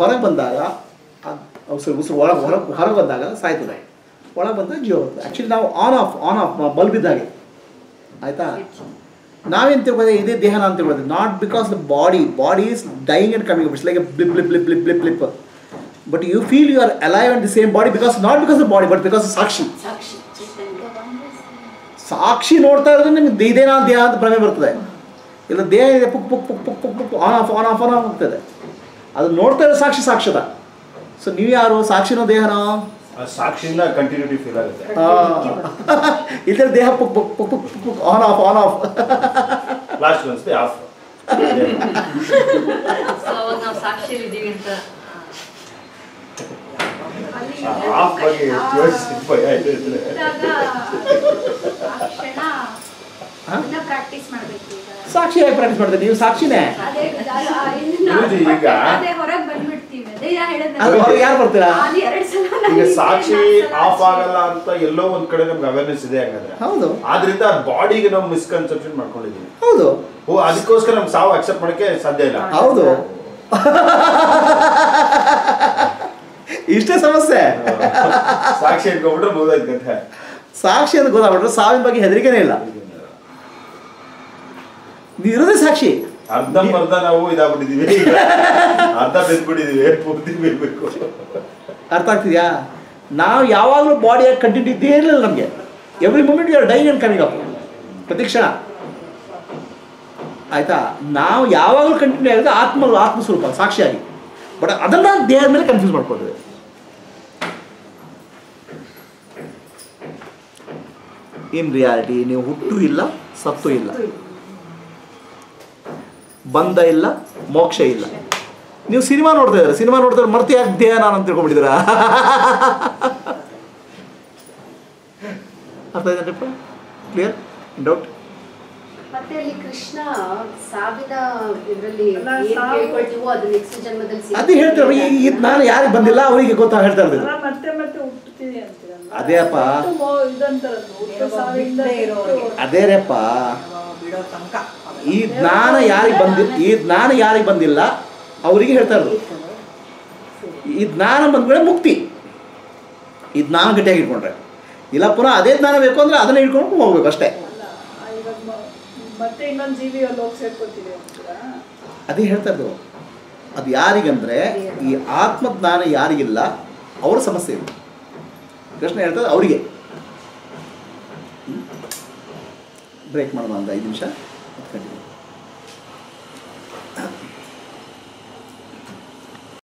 ಹೊರಗೆ ಬಂದಾಗ ಅದು ಉಸಿರು ಉಸಿರು ಒಳಗೆ ಹೊರಗೆ ಹೊರಗೆ ಬಂದಾಗ ಸಾಯ್ತದೆ ಒಳಗೆ ಬಂದಾಗ ಜೀವ ಬರ್ತದೆ ಆ್ಯಕ್ಚುಲಿ ನಾವು on off on off bulb ಇದ್ದಾಗೆ ಆಯಿತಾ ನಾವೇನು ತಿಳ್ಕೊಳ್ಳೋದು ಇದೇ ದೇಹನ ಅಂತ ತಿಳ್ಕೊಳ್ಳೋದು not because the body body is dying and coming it's like blip blip blip blip blip blip but you feel you are alive and the same body because not because the body but because ಸಾಕ್ಷಿ ಸಾಕ್ಷಿ ಚೈತನ್ಯ ಸಾಕ್ಷಿ ನೋಡ್ತಾ ಇರೋದ್ರೆ ನಿಮ್ಗೆ ಇದೇನಾ ದೇಹ ಅಂತ ಭ್ರಮೆ ಬರ್ತದೆ ಇಲ್ಲ ದೇಹ ಇದೆ ಪುಕ್ ಪುಕ್ ಪುಕ್ ಪುಕ್ ಪುಕ್ ಪುಕ್ on off on off on off ಆಗ್ತದೆ ಅದು ನೋಡ್ತಾ ಇರೋ ಸಾಕ್ಷಿ ಸಾಕ್ಷದ ಸೊ ನೀವು ಯಾರು ಸಾಕ್ಷಿನೋ ದೇಹನೋ ಆ ಸಾಕ್ಷಿಯಿಂದ ಕಂಟಿನ್ಯೂಟಿ ಫೀಲ್ ಆಗುತ್ತೆ ಇಲ್ಲದೆ ದೇಹ ಪುಕ್ ಪುಕ್ ಪುಕ್ ಪುಕ್ ಪುಕ್ ಪುಕ್ on off on off lost ಅನ್ಸುತ್ತೆ ಆಫ್ ಸೊ ಅವಾಗ ನಾವು ಸಾಕ್ಷಿಯಲ್ಲಿದ್ದೀವಿ ಅಂತ ಆಫ್ ಬಗ್ಗೆ ಯೋಚಿಸಿ ಭಯ ಇದೆ ಪ್ರಾಕ್ಟೀಸ್ ಮಾಡ್ಬೇಕು ಈಗ ಸಾಕ್ಷಿ ಹೇಗೆ ಪ್ರಾಕ್ಟೀಸ್ ಮಾಡ್ತಾರೆ ನೀವು ಸಾಕ್ಷಿನೇ ಅದೇ ಗುರೂಜಿ, ಈಗ- ಅದೇ ಹೊರಗೆ ಬಂದ್ಬಿಡ್ತೀವಿ ಅದೇ ನಾ ಹೇಳಿದ್ನಲ್ಲ. ಅದು ಹೊರಗೆ ಯಾರು ಬರ್ತೀರಾ ಅದು ಎರಡ್ ಸಲ ಈಗ ನಾನು ಸಾಕ್ಷಿ ನಾಲ್ಕು ಸಲ ಆಫ್ ಆಗಲ್ಲ ಅಂತ ಎಲ್ಲೋ ಒಂದ್ ಕಡೆ ನಮ್ಗೆ ಅವೇರ್ನೆಸ್ ಇದೆ ಹಂಗಂದ್ರೆ ಹೌದು ಆದ್ರಿಂದ ಬಾಡಿಗೆ ನಾವು ಮಿಸ್ಕನ್ಸೆಪ್ಷನ್ ಮಾಡ್ಕೊಂಡಿದೀವಿ ಹೌದು ಓ ಅದಕ್ಕೋಸ್ಕರ ನಮ್ಗೆ ಸಾವು ಅಕ್ಸೆಪ್ಟ್ ಮಾಡಕ್ಕೆ ಸಾಧ್ಯ ಇಲ್ಲ ಹೌದು ಇಷ್ಟೇ ಸಮಸ್ಯೆ ಸಾಕ್ಷಿ ಅನ್ಕೊಂಡ್ಬಿಟ್ರೆ ಮುಗ್ದೋಯ್ತು ಕಥೆ ಸಾಕ್ಷಿ ಅಂತ ಗೊತ್ತಾಗ್ಬಿಟ್ರೆ ಸಾವಿನ ಬಗ್ಗೆ ಹೆದರಿಕೆನೇ ಇಲ್ಲ ನೀವು ಇರೋದೇ ಸಾಕ್ಷಿ ಅರ್ಧಂಬರ್ಧ ನಾವು ಇದಾಗ್ಬಿಟ್ಟಿದೀವಿ ಅರ್ಧ ಬೆಂದ್ಬಿಟ್ಟಿದೀವಿ ಪೂರ್ತಿ ಬೇಕಬೇಕು ಅರ್ಥ ಆಗ್ತಿದ್ಯಾ ನಾವು ಯಾವಾಗಲೂ ಬಾಡಿಯಾಗಿ ಕಂಟಿನ್ಯೂ ಇದ್ದೇ ಇರಲಿಲ್ಲ ನಮಗೆ every moment you are dying and coming up ಪ್ರತಿ ಕ್ಷಣ ಆಯ್ತಾ ನಾವು ಯಾವಾಗಲೂ ಕಂಟಿನ್ಯೂ ಆಗಿರೋದು ಆತ್ಮ ಆತ್ಮಸ್ವರೂಪ ಸಾಕ್ಷಿಯಾಗಿ ಬಟ್ ಅದನ್ನು ದೇಹದ ಮೇಲೆ ಕನ್ಫ್ಯೂಸ್ ಮಾಡ್ಕೊಳ್ತೇವೆ ಇನ್ ರಿಯಾಲಿಟಿ ನೀವು ಹುಟ್ಟು ಇಲ್ಲ ಸತ್ತು ಇಲ್ಲ ಬಂಧ ಇಲ್ಲ ಮೋಕ್ಷ ಇಲ್ಲ ನೀವು ಸಿನಿಮಾ ನೋಡ್ತಾ ಇದ್ದೀರಾ ಸಿನಿಮಾ ನೋಡ್ತಾ ಇದ್ರೆ ಮರ್ತಿ ಯಾಕೆ ದೇಹ ನಾನು ಅಂತ ತಿಳ್ಕೊಂಡ್ಬಿಟ್ಟಿದ್ದೀರಾ ಅರ್ಥ ಆಯ್ತಾ ಕ್ಲಿಯರ್ ಡೌಟ್ ಮತ್ತೆ ಅಲ್ಲಿ ಕೃಷ್ಣ ಸಾವಿನ ಇದರಲ್ಲಿ ಅಲ್ಲ, ಏನ್ ಸಾವು- ಕೇಳ್ಕೊಳ್ತೀವೋ ಅದು ನೆಕ್ಸ್ಟ್ ಜನ್ಮದಲ್ಲಿ ಸಿಗುತ್ತೆ ಅದೇ ಹೇಳ್ತಾರೆ ಈ ಇದು ನಾನು ಯಾರಿಗೆ ಬಂದಿಲ್ಲ ಅವರಿಗೆ ಗೊತ್ತಾ ಹೇಳ್ತಾ ಇರೋದು ಅಲ್ಲ, ಮತ್ತೆ ಮತ್ತೆ ಹುಟ್ಟುತ್ತೀವಿ ಅಂತೀರಲ್ಲ ಅದೇ ಅಪ್ಪ. ಹುಟ್ಟು ಮೋ- ಇದಂತಾರಲ್ಲ, ಹುಟ್ಟು ಸಾವಿಂದ ಬಿಡದೇ ಇರೋರಿಗೆ. ಹುಟ್ಟು- ಅದೇ ರೀಪ್ಪ ಬಿಡೋ ತನಕ ಈ ಜ್ಞಾನ ಯಾರಿಗೆ ಬಂದಿ ಈ ಜ್ಞಾನ ಯಾರಿಗೆ ಬಂದಿಲ್ಲ ಅವರಿಗೆ ಹೇಳ್ತಾ ಇರೋದು ಈ ಜ್ಞಾನ ಬಂದ್ಮೇಲೆ ಮುಕ್ತಿ ಈ ಜ್ಞಾನ ಗಟ್ಟಿಯಾಗಿ ಇಟ್ಕೊಂಡ್ರೆ ಇಲ್ಲ ಪುನಃ ಅದೇ ಜ್ಞಾನ ಬೇಕು ಅಂದ್ರೆ ಅದನ್ನೇ ಇಟ್ಕೊಂಡು ಹೋಗ್ಬೇಕು ಅಷ್ಟೇ ಅಲ್ಲ, ಆ, ಇವಾಗ ಮ- ಮತ್ತೆ ಇನ್ನೊಂದು ಜೀವಿ ಅಲ್ಲಿ ಹೋಗಿ ಸೇರ್ಕೊತೀವಿ ಅಂತೀರಾ ಅದೇ ಹೇಳ್ತಾ ಇದ್ದು ಅದು ಯಾರಿಗಂದ್ರೆ ಈ ಆತ್ಮಜ್ಞಾನ ಯಾರಿಗಿಲ್ಲ ಅವ್ರ ಸಮಸ್ಯೆ ಇದು ಕೃಷ್ಣ ಹೇಳ್ತದೆ ಅವರಿಗೆ ಬ್ರೇಕ್ ಮಾಡೋಣ ಒಂದು ಐದು ನಿಮಿಷ